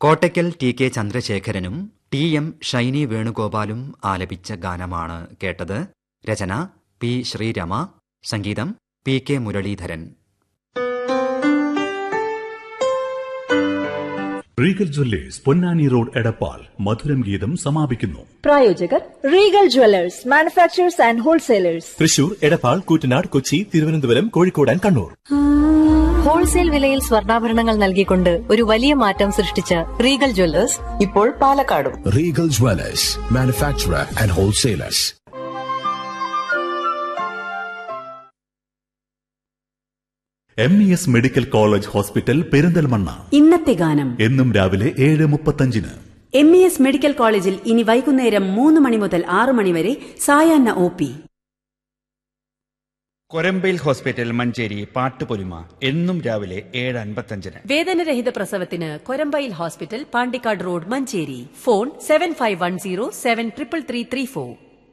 Kottakkal T K ചന്ദ്രശേഖരനും T M Shiny വേണുഗോപാലും ആലപിച്ച ഗാനമാണ് കേട്ടത് രചന പി ശ്രീരമ സംഗീതം P K Muraleedharan Regal jewellers Ponnani road Edappal മധുരം ഗീതം സമാപിക്കുന്നു പ്രായോജകർ Regal jewellers manufacturers and wholesalers Thrissur Edappal Koottanad Kochi Thiruvananthapuram Kozhikode and Kannur wholesale വിലയിൽ സ്വർണ്ണാഭരണങ്ങൾ നൽകിക്കൊണ്ട് ഒരു വലിയ മാറ്റം സൃഷ്ടിച്ച റീഗൽ ജ്വല്ലേഴ്സ് ഇപ്പോൾ പാലക്കാടും Regal Dwellers, manufacturer and wholesalers. M E S medical college hospital Perinthalmanna ഇന്നത്തെ ഗാനം എന്നും രാവിലെ ഏഴ് മുപ്പത്തഞ്ചിന് എം ഇ എസ് മെഡിക്കൽ കോളേജിൽ ഇനി വൈകുന്നേരം മൂന്ന് മണി മുതൽ ആറ് മണി വരെ സായാഹ്ന O P Korambayil hospital Manjeri പാട്ടുപൊലിമ എന്നും രാവിലെ ഏഴ് അൻപത്തഞ്ചിന് വേദനരഹിത പ്രസവത്തിന് Korambayil hospital Pandikkad road Manjeri phone seven five one zero seven triple three three four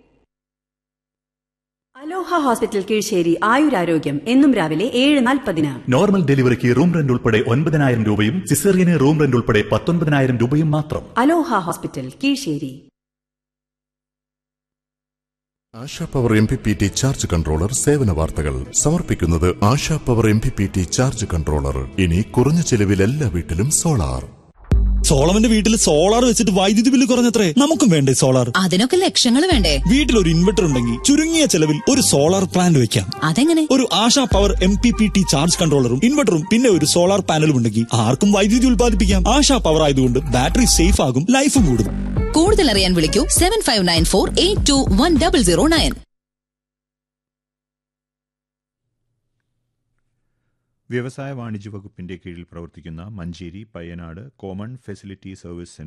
Aloha hospital Keezhissery ആയുരാരോഗ്യം എന്നും രാവിലെ ഏഴ് നാൽപ്പതിന് നോർമൽ ഡെലിവറിക്ക് റൂം റെന്റ് ഉൾപ്പെടെ ഒൻപതിനായിരം രൂപയും സിസേറിയന് റൂം റെന്റ് ഉൾപ്പെടെ പത്തൊൻപതിനായിരം രൂപയും മാത്രം Aloha hospital Keezhissery Asha power M P P T charge controller സേവന വാർത്തകൾ സമർപ്പിക്കുന്നത് Asha power M P P T charge controller ഇനി കുറഞ്ഞ ചെലവിൽ എല്ലാ വീട്ടിലും സോളാർ സോളവന്റെ വീട്ടിൽ സോളാർ വെച്ചിട്ട് വൈദ്യുതി ബില്ല് കുറഞ്ഞത്രേ നമുക്കും വേണ്ടേ സോളാർ അതിനൊക്കെ ലക്ഷങ്ങൾ വേണ്ടേ വീട്ടിൽ ഒരു ഇൻവെർട്ടർ ഉണ്ടെങ്കിൽ ചുരുങ്ങിയ ചെലവിൽ ഒരു സോളാർ പ്ലാന്റ് വെക്കാം അതെങ്ങനെ ഒരു Asha power M P P T charge കൺട്രോളറും ഇൻവെർട്ടറും പിന്നെ ഒരു സോളാർ പാനലും ഉണ്ടെങ്കിൽ ആർക്കും വൈദ്യുതി ഉൽപ്പാദിപ്പിക്കാം ആശാ പവർ ആയതുകൊണ്ട് ബാറ്ററി സേഫ് ആകും ലൈഫും കൂടും കൂടുതൽ അറിയാൻ വിളിക്കൂ seven five nine four eight two one double zero nine വ്യവസായ വാണിജ്യ വകുപ്പിന്റെ കീഴിൽ പ്രവർത്തിക്കുന്ന Manjeri Payyanad common facility service